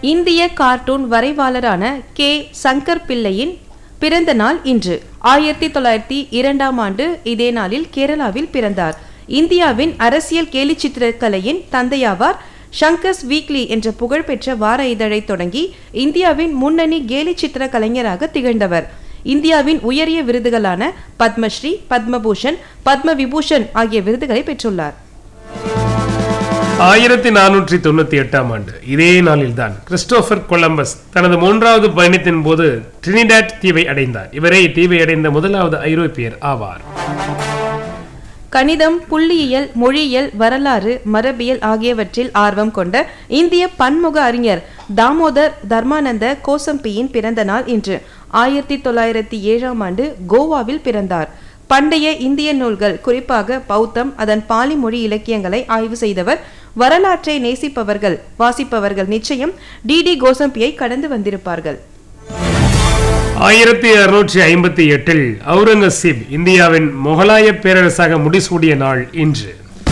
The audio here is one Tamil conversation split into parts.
இந்திய கார்ட்டூன் வரைவாளரான கே சங்கர் பிள்ளையின் பிறந்த நாள் இன்று ஆயிரத்தி தொள்ளாயிரத்தி இரண்டாம் ஆண்டு இதே நாளில் கேரளாவில் பிறந்தார் இந்தியாவின் அரசியல் கேலிச்சித்திரக்கலையின் தந்தையாவார் ஷங்கர்ஸ் வீக்லி என்ற புகழ்பெற்ற வார இதழை தொடங்கி இந்தியாவின் முன்னணி கேலிச்சித்திர கலைஞராக திகழ்ந்தவர் இந்தியாவின் உயரிய விருதுகளான பத்மஸ்ரீ பத்மபூஷன் பத்ம விபூஷன் ஆகிய விருதுகளை பெற்றுள்ளார் ஆயிரத்தி நானூற்றி தொண்ணூத்தி எட்டாம் ஆண்டு இதே நாளில்தான் கிறிஸ்டோபர் கொலம்பஸ் தனது மூன்றாவது பயணத்தின் போது ட்ரினிடாட் தீவை அடைந்தார் இவரே இத்தீவை அடைந்த முதலாவது ஐரோப்பியர் ஆவார் கணிதம் புள்ளியியல் மொழியியல் வரலாறு மரபியல் ஆகியவற்றில் ஆர்வம் கொண்ட இந்திய பன்முக அறிஞர் தாமோதர் தர்மானந்த கோசம்பியின் பிறந்த நாள் இன்று ஆயிரத்தி தொள்ளாயிரத்தி ஏழாம் ஆண்டு கோவாவில் பிறந்தார் பண்டைய இந்திய நூல்கள் குறிப்பாக பௌத்தம் அதன் பாலி மொழி இலக்கியங்களை ஆய்வு செய்தவர் வரலாற்றை நேசிப்பவர்கள் வாசிப்பவர்கள் நிச்சயம் டிடி கோசம்பியை கடந்து வந்திருப்பார்கள் ஆயிரத்தி அறுநூற்றி ஐம்பத்தி எட்டில் அவுரங்கசீப் இந்தியாவின் முகலாய பேரரசாக முடிசூடிய நாள் இன்று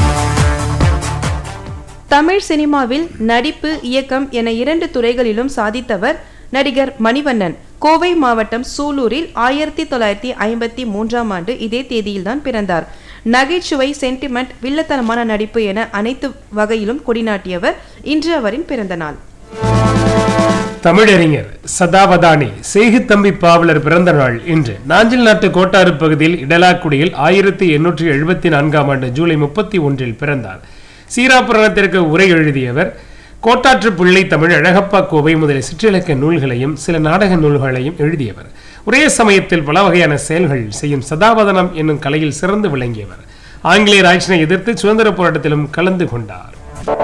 தமிழ் சினிமாவில் நடிப்பு இயக்கம் என இரண்டு துறைகளிலும் சாதித்தவர் நடிகர் மணிவண்ணன் கோவை மாவட்டம் சூலூரில் ஆயிரத்தி தொள்ளாயிரத்தி ஐம்பத்தி மூன்றாம் ஆண்டு இதே தேதியில்தான் பிறந்தார் நகைச்சுவை சென்டிமெண்ட் வில்லத்தனமான நடிப்பு என அனைத்து வகையிலும் கொடிநாட்டியவர் இன்று அவரின் பிறந்த நாள் தமிழறிஞர் சதாவதானி சேகுத்தம்பி பாவலர் பிறந்த நாள் இன்று நாஞ்சில் நாட்டு கோட்டாறு பகுதியில் இடலாக்குடியில் ஆயிரத்தி எண்ணூற்றி எழுபத்தி நான்காம் ஆண்டு ஜூலை முப்பத்தி ஒன்றில் பிறந்தார் சீராபுராணத்திற்கு உரை எழுதியவர் கோட்டாற்று பிள்ளை தமிழ் அழகப்பா கோவை முதலிய சிற்றிலக்க நூல்களையும் சில நாடக நூல்களையும் எழுதியவர் ஒரே சமயத்தில் பல வகையான செயல்கள் செய்யும் சதாவதனம் என்னும் கலையில் சிறந்து விளங்கியவர் ஆங்கிலேயர் ஆட்சியை எதிர்த்து சுதந்திர போராட்டத்திலும் கலந்து கொண்டார்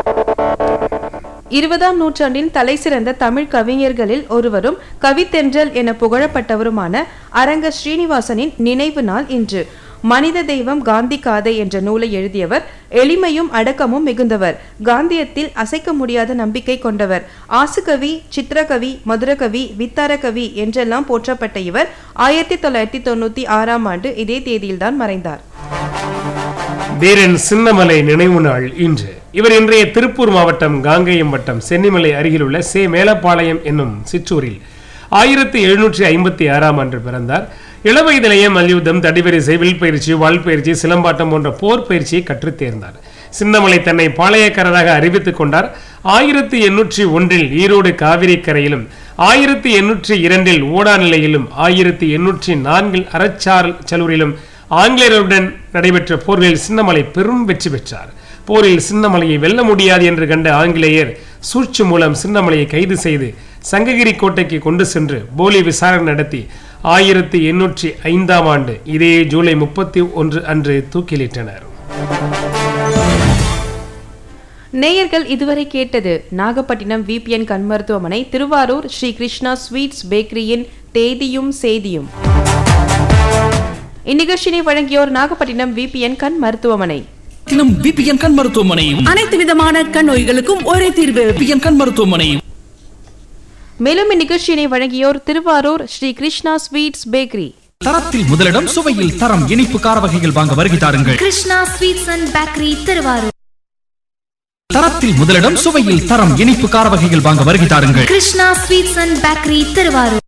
இருபதாம் நூற்றாண்டின் தலைசிறந்த தமிழ் கவிஞர்களில் ஒருவரும் கவித்தென்றல் என புகழப்பட்டவருமான அரங்க ஸ்ரீனிவாசனின் நினைவு நாள் இன்று மனித தெய்வம் காந்தி காதை என்ற நூலை எழுதியவர் எளிமையும் அடக்கமும் மிகுந்தவர் காந்தியத்தில் அசைக்க முடியாத நம்பிக்கை கொண்டவர் ஆசுகவி சித்திரகவி மதுரகவி வித்தாரகவி என்றெல்லாம் போற்றப்பட்ட இவர் ஆயிரத்தி தொள்ளாயிரத்தி தொண்ணூத்தி ஆறாம் ஆண்டு இதே தேதியில்தான் மறைந்தார் வீரன் சின்னமலை நினைவு நாள் இன்று இவர் இன்றைய திருப்பூர் மாவட்டம் காங்கேயம் வட்டம் சென்னிமலை அருகிலுள்ள சே மேலப்பாளையம் என்னும் சிற்றூரில் ஆயிரத்தி எழுநூற்றி ஐம்பத்தி ஆறாம் ஆண்டு பிறந்தார் இளவயதிலேயே மல்யுத்தம் தடிவரிசை வில்பயிற்சி வாள்பயிற்சி சிலம்பாட்டம் போன்ற போர் பயிற்சியை கற்றுத் தேர்ந்தார் சின்னமலை தன்னை பாளையக்காரராக அறிவித்துக் கொண்டார் ஆயிரத்தி எண்ணூற்றி ஒன்றில் ஈரோடு காவிரி கரையிலும் ஆயிரத்தி எண்ணூற்றி இரண்டில் ஓடாநிலையிலும் ஆயிரத்தி எண்ணூற்றி நான்கில் அறச்சார் சலூரிலும் ஆங்கிலேயருடன் நடைபெற்ற போர்களில் சின்னமலை பெரும் வெற்றி பெற்றார் போரில் சின்னமலையை வெல்ல முடியாது என்று கண்ட ஆங்கிலேயர் சூழ்ச்சி மூலம் சின்னமலையை கைது செய்து சங்ககிரி கோட்டைக்கு கொண்டு சென்று போலி விசாரணை நடத்தி ஆயிரத்தி எண்ணூற்றி ஐந்தாம் ஆண்டு இதே ஜூலை முப்பத்தி ஒன்று அன்று தூக்கிலிட்டனர் நேயர்கள் இதுவரை கேட்டது நாகப்பட்டினம் விபிஎன் கண் மருத்துவமனை திருவாரூர் ஸ்ரீ கிருஷ்ணா ஸ்வீட்ஸ் பேக்கரியின் தேதியும் செய்தியும் இந்நிகழ்ச்சியினை வழங்கியோர் நாகப்பட்டினம் விபிஎன் கண் மருத்துவமனை தினம் விபிஎன் கண் மருத்துவமனை அனைத்து விதமான கண் நோய்களுக்கும் ஒரே தீர்வு விபிஎன் கண் மருத்துவமனை மேலும் இந்நிகழ்ச்சியினை வழங்கியோர் திருவாரூர் ஸ்ரீ கிருஷ்ணா ஸ்வீட்ஸ் பேக்கரி தரத்தில் முதலிடம் சுவையில் தரம் இனிப்பு கார வகைகள் வாங்க வருகை தாருங்கள் Krishna sweets and bakery Thiruvarur தரத்தில் முதலிடம் சுவையில் தரம் இனிப்பு கார வகைகள் வாங்க வருகை தாருங்கள் Krishna sweets and bakery Thiruvarur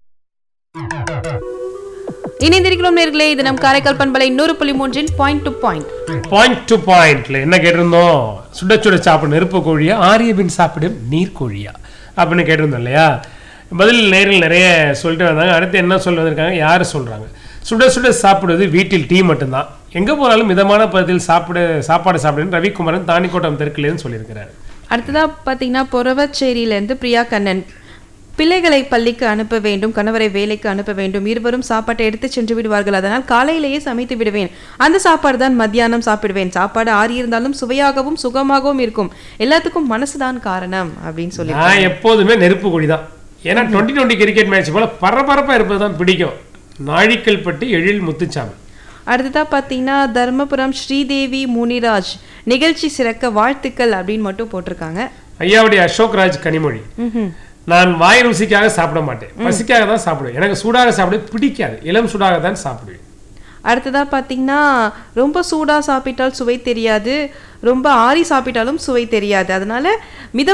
இணைந்திருக்கிறோம் நேர்களே இது நம் காரைக்கால் பண்பலை நூறு புள்ளி மூன்றின் point to point point to பாயிண்ட்ல என்ன கேட்டிருந்தோம் சுட சுட சாப்பிடும் நெருப்பு கோழியா ஆரிய பின் சாப்பிடும் நீர்க்கோழியா அப்படின்னு கேட்டிருந்தோம் இல்லையா பதில் நேரில் நிறைய சொல்லிட்டு வந்தாங்க அடுத்து என்ன சொல்ல வந்திருக்காங்க யார் சொல்றாங்க சுட சுட சாப்பிடுவது வீட்டில் டீ மட்டும்தான் எங்க போனாலும் மிதமான பதத்தில் சாப்பிட சாப்பாடு சாப்பிடுன்னு ரவிக்குமரன் தானிக்கோட்டம் தெற்குலேன்னு சொல்லியிருக்கிறாரு அடுத்ததா பாத்தீங்கன்னா பொறவச்சேரியிலிருந்து பிரியா கண்ணன் பிள்ளைகளை பள்ளிக்கு அனுப்ப வேண்டும் கணவரை வேலைக்கு அனுப்ப வேண்டும் இருவரும் சாப்பாட்டை எடுத்து சென்று விடுவார்கள் அதனால் காலையிலேயே சமைத்து விடுவேன் அந்த சாப்பாடு தான் மத்தியானம் சாப்பிடுவேன் சாப்பாடு ஆறி இருந்தாலும் சுவையாகவும் சுகமாகவும் இருக்கும் எல்லாத்துக்கும் மனசுதான் காரணம் அப்படின்னு சொல்லி நான் எப்போதுமே நெருப்பு கோழி தான் ஏன்னா டுவெண்ட்டி டுவெண்ட்டி கிரிக்கெட் மேட்ச் போல பரபரப்பா இருப்பது தான் பிடிக்கும் நாழிக்கல் பட்டி எழில் முத்துச்சாமி அடுத்ததா பார்த்தீங்கன்னா தர்மபுரம் ஸ்ரீதேவி முனிராஜ் நிகழ்ச்சி சிறக்க வாழ்த்துக்கள் அப்படின்னு மட்டும் போட்டிருக்காங்க ஐயாவுடைய அசோக் ராஜ் கனிமொழி ம்ஹும். நான் வாய் ருசிக்காக சாப்பிட மாட்டேன் பசிக்காக தான் சாப்பிடுவேன் எனக்கு சூடாக சாப்பிட பிடிக்காது இளம் சூடாக தான் சாப்பிடுவேன் அடுத்ததா பார்த்தீங்கன்னா ரொம்ப சூடா சாப்பிட்டால் சுவை தெரியாது ரொம்ப ஆறி சாப்பிட்டாலும் சுவை தெரியாது அதனால மித